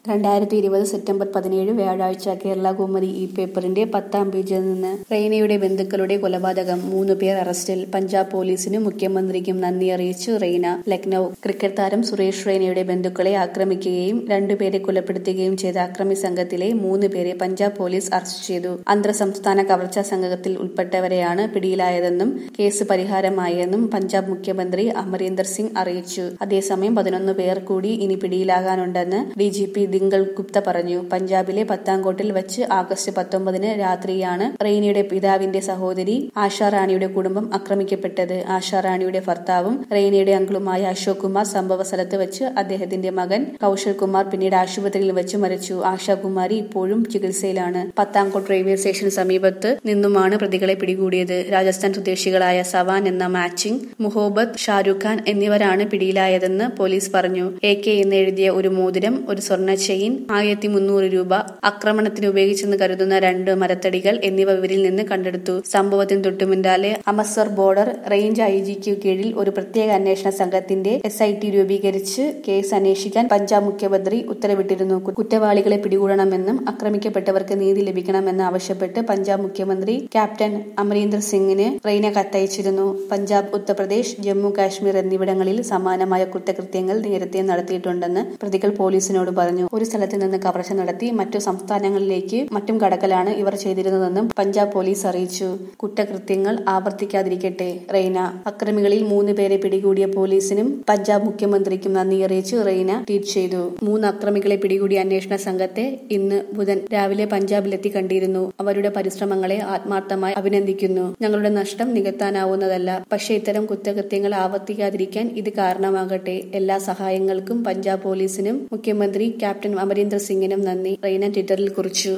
രണ്ടായിരത്തി ഇരുപത് സെപ്റ്റംബർ പതിനേഴ് വ്യാഴാഴ്ച കേരള കൗമുദി ഈ പേപ്പറിന്റെ പത്താം പേജിൽ നിന്ന് റെയ്നയുടെ ബന്ധുക്കളുടെ കൊലപാതകം മൂന്ന് പേർ അറസ്റ്റിൽ പഞ്ചാബ് പോലീസിനും മുഖ്യമന്ത്രിക്കും നന്ദി അറിയിച്ചു റെയ്ന ലക്നൌ ക്രിക്കറ്റ് താരം സുരേഷ് റെയ്നയുടെ ബന്ധുക്കളെ ആക്രമിക്കുകയും രണ്ടുപേരെ കൊലപ്പെടുത്തുകയും ചെയ്ത അക്രമി സംഘത്തിലെ മൂന്ന് പേരെ പഞ്ചാബ് പോലീസ് അറസ്റ്റ് ചെയ്തു അന്തർ സംസ്ഥാന കവർച്ചാ സംഘത്തിൽ ഉൾപ്പെട്ടവരെയാണ് പിടിയിലായതെന്നും കേസ് പരിഹാരമായെന്നും പഞ്ചാബ് മുഖ്യമന്ത്രി അമരീന്ദർ സിംഗ് അറിയിച്ചു അതേസമയം പതിനൊന്ന് പേർ കൂടി ഇനി പിടിയിലാകാനുണ്ടെന്ന് D G P Dinkar Gupta പറഞ്ഞു പഞ്ചാബിലെ പത്താംകോട്ടിൽ വെച്ച് ആഗസ്റ്റ് പത്തൊമ്പതിന് രാത്രിയാണ് റെയ്നയുടെ പിതാവിന്റെ സഹോദരി ആശാ റാണിയുടെ കുടുംബം ആക്രമിക്കപ്പെട്ടത് ആശാ റാണിയുടെ ഭർത്താവും റെയ്നയുടെ അങ്കിളുമായ അശോക് കുമാർ സംഭവ സ്ഥലത്ത് വെച്ച് അദ്ദേഹത്തിന്റെ മകൻ കൌശൽ കുമാർ പിന്നീട് ആശുപത്രിയിൽ വെച്ച് മരിച്ചു ആശാകുമാരി ഇപ്പോഴും ചികിത്സയിലാണ് പത്താംകോട്ട് റെയിൽവേ സ്റ്റേഷന് സമീപത്ത് നിന്നുമാണ് പ്രതികളെ പിടികൂടിയത് രാജസ്ഥാൻ സ്വദേശികളായ സവാൻ എന്ന മാച്ചിങ് മുഹോബത്ത് ഷാരൂഖ് ഖാൻ എന്നിവരാണ് പിടിയിലായതെന്ന് പോലീസ് പറഞ്ഞു എ കെ എന്ന് എഴുതിയ ഒരു മോതിരം ഒരു സ്വർണ്ണ ചെയിൻ ആയിരത്തി മുന്നൂറ് രൂപ ആക്രമണത്തിന് ഉപയോഗിച്ചെന്ന് കരുതുന്ന രണ്ട് മരത്തടികൾ എന്നിവ ഇവരിൽ നിന്ന് കണ്ടെടുത്തു സംഭവത്തിന് തൊട്ടുമുൻപാലെ അമസ്വർ ബോർഡർ റേഞ്ച് ഐ ജിക്ക് കീഴിൽ ഒരു പ്രത്യേക അന്വേഷണ സംഘത്തിന്റെ എസ് ഐ ടി രൂപീകരിച്ച് കേസ് അന്വേഷിക്കാൻ പഞ്ചാബ് മുഖ്യമന്ത്രി ഉത്തരവിട്ടിരുന്നു കുറ്റവാളികളെ പിടികൂടണമെന്നും ആക്രമിക്കപ്പെട്ടവർക്ക് നീതി ലഭിക്കണമെന്ന് ആവശ്യപ്പെട്ട് പഞ്ചാബ് മുഖ്യമന്ത്രി ക്യാപ്റ്റൻ അമരീന്ദർ സിംഗിന് റെയ്ന കത്തയച്ചിരുന്നു പഞ്ചാബ് ഉത്തർപ്രദേശ് ജമ്മു കാശ്മീർ എന്നിവിടങ്ങളിൽ സമാനമായ കുറ്റകൃത്യങ്ങൾ നേരത്തെ നടത്തിയിട്ടുണ്ടെന്ന് പ്രതികൾ പോലീസിനോട് പറഞ്ഞു ഒരു സ്ഥലത്ത് നിന്ന് കവർച്ച നടത്തി മറ്റു സംസ്ഥാനങ്ങളിലേക്ക് മറ്റും കടക്കലാണ് ഇവർ ചെയ്തിരുന്നതെന്നും പഞ്ചാബ് പോലീസ് അറിയിച്ചു കുറ്റകൃത്യങ്ങൾ ആവർത്തിക്കാതിരിക്കട്ടെ റെയ്ന അക്രമികളിൽ മൂന്ന് പേരെ പിടികൂടിയ പോലീസിനും പഞ്ചാബ് മുഖ്യമന്ത്രിക്കും നന്ദി അറിയിച്ചു റെയ്ന ട്വീറ്റ് ചെയ്തു മൂന്ന് അക്രമികളെ പിടികൂടിയ അന്വേഷണ സംഘത്തെ ഇന്ന് ബുധൻ രാവിലെ പഞ്ചാബിലെത്തി കണ്ടിരുന്നു അവരുടെ പരിശ്രമങ്ങളെ ആത്മാർത്ഥമായി അഭിനന്ദിക്കുന്നു ഞങ്ങളുടെ നഷ്ടം നികത്താനാവുന്നതല്ല പക്ഷേ ഇത്തരം കുറ്റകൃത്യങ്ങൾ ആവർത്തിക്കാതിരിക്കാൻ ഇത് കാരണമാകട്ടെ എല്ലാ സഹായങ്ങൾക്കും പഞ്ചാബ് പോലീസിനും മുഖ്യമന്ത്രി ക്യാപ്റ്റൻ അമരീന്ദർ സിംഗിനും നന്ദി റെയ്ന ട്വിറ്ററിൽ കുറിച്ചു